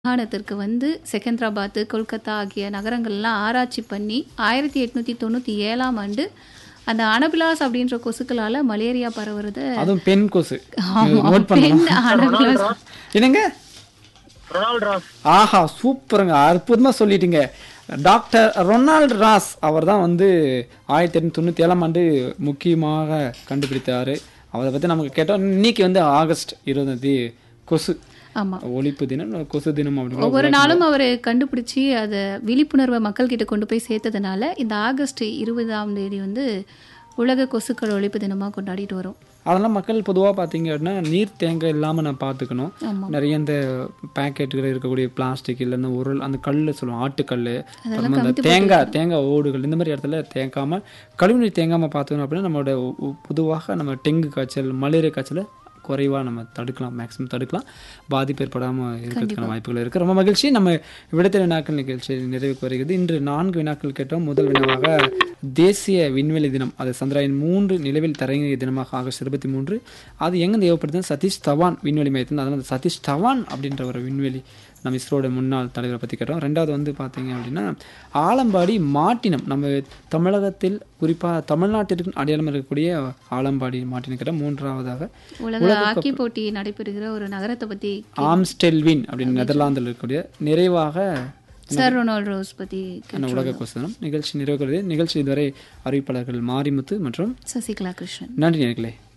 மாகாணத்திற்கு வந்து செகந்திராபாத் கொல்கத்தா ஆகிய நகரங்கள்லாம் ஆராய்ச்சி பண்ணி ஆயிரத்தி எட்நூற்றி தொண்ணூற்றி ஏழாம் ஆண்டு அந்த அனபிலாஸ் அப்படின்ற கொசுக்களால் மலேரியா பரவுறத அதுவும் பெண் கொசு ஆமா, நோட் பெண் பண்ணணும் அனபிலாஸ் என்னங்க ரொனால்ட் ராஸ் ஆஹா சூப்பருங்க அற்புதமாக சொல்லிட்டீங்க டாக்டர் ரொனால்டு ராஸ் அவர் தான் வந்து ஆயிரத்தி எட்நூத்தி தொண்ணூற்றி ஏழாம் ஆண்டு முக்கியமாக கண்டுபிடித்தார் அவரை பற்றி நமக்கு கேட்டோம் இன்னைக்கு வந்து ஆகஸ்ட் இருபதாம் தேதி கொசு ஆமா ஒழிப்பு தினம் கொசு தினம் அப்படின்னு ஒவ்வொரு நாளும் அவர் கண்டுபிடிச்சி அதை விழிப்புணர்வை மக்கள்கிட்ட கொண்டு போய் சேர்த்ததுனால இந்த ஆகஸ்ட் இருபதாம் தேதி வந்து உலக கொசுக்கள் ஒழிப்பு தினமாக கொண்டாடிட்டு வரோம் அதெல்லாம் மக்கள் பொதுவாக பார்த்தீங்க அப்படின்னா நீர் தேங்க இல்லாமல் நான் பார்த்துக்கணும் ஆமா. நிறைய இந்த பேக்கெட்டுகள் இருக்கக்கூடிய பிளாஸ்டிக் இல்லை இந்த உருள் அந்த கல் சொல்லுவோம் ஆட்டுக்கல் அப்புறமா இந்த தேங்காய் தேங்காய் ஓடுகள் இந்த மாதிரி இடத்துல தேங்காமல் கழிவுநீர் தேங்காமல் பார்த்துக்கணும் அப்படின்னா நம்மளோட உ- உ- பொதுவாக நம்ம டெங்கு காய்ச்சல் மலேரியா காய்ச்சலை குறைவாக நம்ம தடுக்கலாம் மேக்ஸிமம் தடுக்கலாம் பாதிப்பு ஏற்படாமல் இருக்கிறதுக்கான வாய்ப்புகள் இருக்குது ரொம்ப மகிழ்ச்சி நம்ம விடுதலை வினாக்கள் நிகழ்ச்சி நிறைவுக்கு வருகிறது இன்று நான்கு வினாக்கள் கேட்டோம் முதல் வினாவாக தேசிய விண்வெளி தினம் அது சந்திராயன் மூன்று நிலவில் தரையிறங்கிய தினமாக ஆகஸ்ட் இருபத்தி மூன்று அது எங்கே ஏவப்படுது சதீஷ் தவான் விண்வெளி மையத்தில் அதனால் அந்த சதீஷ் தவான் அப்படின்ற ஒரு விண்வெளி நம்ம இஸ்ரோட முன்னாள் தலைவரை பற்றி கேட்டோம் ரெண்டாவது வந்து பார்த்தீங்க அப்படின்னா ஆலம்பாடி மாட்டினம் நம்ம தமிழகத்தில் குறிப்பாக தமிழ்நாட்டிற்கு அடையாளம் இருக்கக்கூடிய ஆலம்பாடி மாட்டினம் கேட்டோம் மூன்றாவதாக உலக ஹாக்கி போட்டி நடைபெறுகிற ஒரு நகரத்தை பற்றி ஆம்ஸ்டெல்வின் அப்படின்னு நெதர்லாந்தில் இருக்கக்கூடிய நிறைவாக சார் ரொனால்ட் ரோஸ் பற்றி அந்த உலக கொசனம் நிகழ்ச்சி நிறைவுகிறது நிகழ்ச்சி இதுவரை அறிவிப்பாளர்கள் மாரிமுத்து மற்றும் சசிகலா கிருஷ்ணன் நன்றி நேர்களே